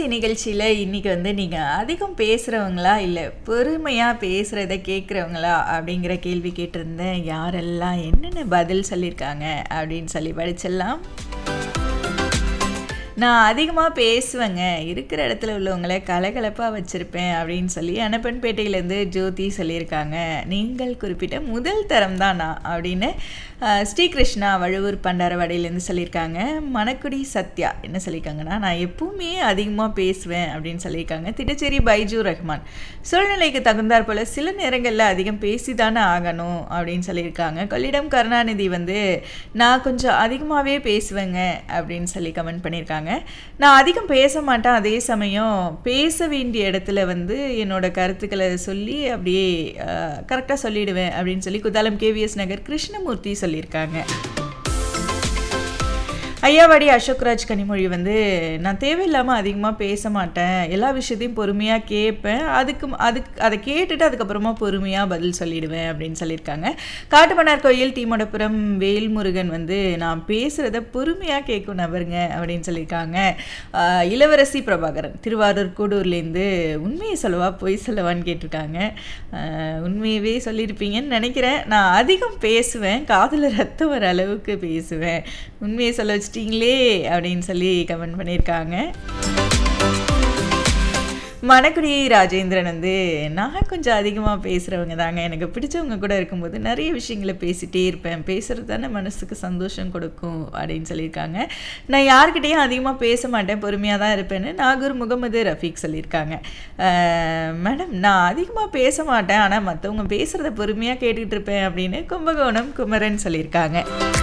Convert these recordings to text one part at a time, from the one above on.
நிகழ்ச்சியில் இன்னைக்கு வந்து நீங்கள் அதிகம் பேசுகிறவங்களா இல்லை பொறுமையாக பேசுகிறத கேட்குறவங்களா அப்படிங்கிற கேள்வி கேட்டிருந்தேன் யாரெல்லாம் என்னென்ன பதில் சொல்லியிருக்காங்க அப்படின்னு சொல்லி படிச்சிடலாம் நான் அதிகமாக பேசுவேங்க இருக்கிற இடத்துல உள்ளவங்கள கலகலப்பாக வச்சுருப்பேன் அப்படின்னு சொல்லி அனப்பன்பேட்டையிலேருந்து ஜோதி சொல்லியிருக்காங்க நீங்கள் குறிப்பிட்ட முதல் தரம் தான் நான் அப்படின்னு அஹ், ஸ்ரீகிருஷ்ணா வழுவூர் பண்டாரவாடியிலேருந்து சொல்லியிருக்காங்க மணக்குடி சத்யா என்ன சொல்லியிருக்காங்கன்னா நான் எப்பவுமே அதிகமாக பேசுவேன் அப்படின்னு சொல்லியிருக்காங்க திட்டச்சேரி பைஜூ ரஹ்மான் சூழ்நிலைக்கு தகுந்தாற் போல் சில நேரங்களில் அதிகம் பேசி தானே ஆகணும் அப்படின்னு சொல்லியிருக்காங்க கொள்ளிடம் கருணாநிதி வந்து நான் கொஞ்சம் அதிகமாகவே பேசுவேங்க அப்படின்னு சொல்லி கமெண்ட் பண்ணியிருக்காங்க நான் அதிகம் பேச மாட்டேன் அதே சமயம் பேச வேண்டிய இடத்துல வந்து என்னோட கருத்துக்களை சொல்லி அப்படியே கரெக்டாக சொல்லிடுவேன் அப்படின்னு சொல்லி குத்தாலம் கேவிஎஸ் நகர் கிருஷ்ணமூர்த்தி சொல்லியிருக்காங்க ஐயாவாடி அசோக்ராஜ் கனிமொழி வந்து நான் தேவையில்லாமல் அதிகமாக பேச மாட்டேன் எல்லா விஷயத்தையும் பொறுமையாக கேட்பேன் அதுக்கு அதுக்கு அதை கேட்டுட்டு அதுக்கப்புறமா பொறுமையாக பதில் சொல்லிடுவேன் அப்படின்னு சொல்லியிருக்காங்க காட்டுமன்னார் கோயில் டீமோடபுரம் வேல்முருகன் வந்து நான் பேசுகிறத பொறுமையாக கேட்கும் நபருங்க அப்படின்னு சொல்லியிருக்காங்க ஆஹ் இளவரசி பிரபாகரன் திருவாரூர் கூடூர்லேருந்து உண்மையை சொல்லவா பொய் சொல்லவான்னு கேட்டிருக்காங்க ஆஹ் உண்மையவே சொல்லியிருப்பீங்கன்னு நினைக்கிறேன் நான் அதிகம் பேசுவேன் காதில் ரத்தம் வர அளவுக்கு பேசுவேன் உண்மையை சொல்ல வச்சிட்டிங்களே அப்படின்னு சொல்லி கமெண்ட் பண்ணியிருக்காங்க மணக்குடி ராஜேந்திரன் வந்து நான் கொஞ்சம் அதிகமாக பேசுகிறவங்க தாங்க எனக்கு பிடிச்சவங்க கூட இருக்கும்போது நிறைய விஷயங்களை பேசிகிட்டே இருப்பேன் பேசுகிறது தானே மனசுக்கு சந்தோஷம் கொடுக்கும் அப்படின்னு சொல்லியிருக்காங்க நான் யார்கிட்டேயும் அதிகமாக பேச மாட்டேன் பொறுமையாக தான் இருப்பேன்னு நாகூர் முகமது ரஃபீக் சொல்லியிருக்காங்க அஹ், மேடம் நான் அதிகமாக பேச மாட்டேன் ஆனால் மற்றவங்க பேசுகிறத பொறுமையாக கேட்டுக்கிட்டு இருப்பேன் அப்படின்னு கும்பகோணம் குமரன் சொல்லியிருக்காங்க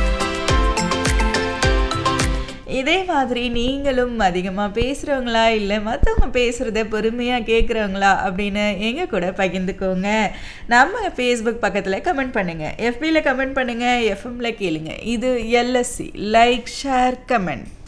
இதே மாதிரி நீங்களும் அதிகமாக பேசுகிறவங்களா இல்லை மற்றவங்க பேசுகிறத பொறுமையாக கேட்குறவங்களா அப்படின்னு எங்கள் கூட பகிர்ந்துக்கோங்க நம்ம ஃபேஸ்புக் பக்கத்தில் கமெண்ட் பண்ணுங்கள் எஃபியில் கமெண்ட் பண்ணுங்கள் எஃப்எம்ல கேளுங்க இது எல்எஸ்சி லைக் ஷேர் கமெண்ட்